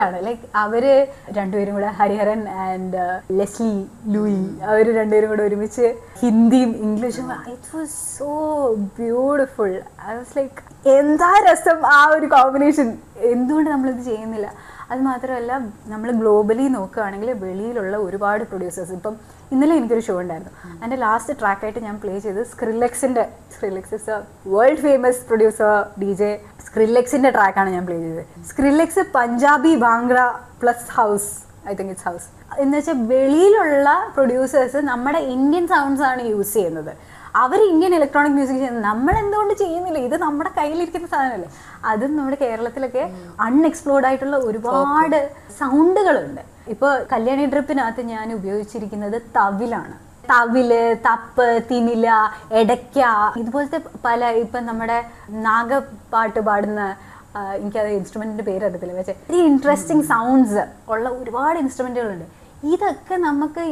ആണ് ലൈക്ക് അവര് രണ്ടുപേരും കൂടെ ഹരിഹരൻ ആൻഡ് ലെസ്ലി ലൂയി അവർ രണ്ടുപേരും കൂടെ ഒരുമിച്ച് ഹിന്ദിയും ഇംഗ്ലീഷും it was so beautiful I was like എന്താ രസം ആ ഒരു കോമ്പിനേഷൻ എന്തുകൊണ്ട് നമ്മളിത് ചെയ്യുന്നില്ല അത് മാത്രമല്ല നമ്മൾ ഗ്ലോബലി നോക്കുകയാണെങ്കിൽ വെളിയിലുള്ള ഒരുപാട് പ്രൊഡ്യൂസേഴ്സ് ഇപ്പം ഇന്നലെ എനിക്കൊരു ഷോ ഉണ്ടായിരുന്നു എൻ്റെ ലാസ്റ്റ് ട്രാക്കായിട്ട് ഞാൻ പ്ലേ ചെയ്ത് സ്ക്രില്ലെക്സിൻ്റെ Skrillex is a world famous producer D J സ്ക്രില്ലെക്സിൻ്റെ ട്രാക്കാണ് ഞാൻ പ്ലേ ചെയ്തത് Skrillex Punjabi bhangra plus house I think it's house എന്ന് വെച്ചാൽ വെളിയിലുള്ള പ്രൊഡ്യൂസേഴ്സ് നമ്മുടെ ഇന്ത്യൻ സൗണ്ട്സ് ആണ് യൂസ് ചെയ്യുന്നത് അവർ ഇന്ത്യൻ ഇലക്ട്രോണിക് മ്യൂസിക് ചെയ്യുന്നത് നമ്മൾ എന്തുകൊണ്ട് ചെയ്യുന്നില്ല ഇത് നമ്മുടെ കയ്യിലിരിക്കുന്ന സാധനമല്ലേ അതും നമ്മുടെ കേരളത്തിലൊക്കെ അൺഎക്സ്പ്ലോർഡ് ആയിട്ടുള്ള ഒരുപാട് സൗണ്ടുകളുണ്ട് ഇപ്പോൾ കല്യാണി ട്രിപ്പിനകത്ത് ഞാൻ ഉപയോഗിച്ചിരിക്കുന്നത് തവിലാണ് തവില് തപ്പ് തിമില എടയ്ക്ക ഇതുപോലത്തെ പല ഇപ്പം നമ്മുടെ നാഗപ്പാട്ട് പാടുന്ന ആ, എനിക്കത് ഇൻസ്ട്രുമെന്റിന്റെ പേര് അറിയത്തില്ല പക്ഷേ വെരി ഇൻട്രസ്റ്റിംഗ് സൗണ്ട്സ് ഉള്ള ഒരുപാട് ഇൻസ്ട്രുമെന്റുകളുണ്ട് ഇതൊക്കെ നമുക്ക്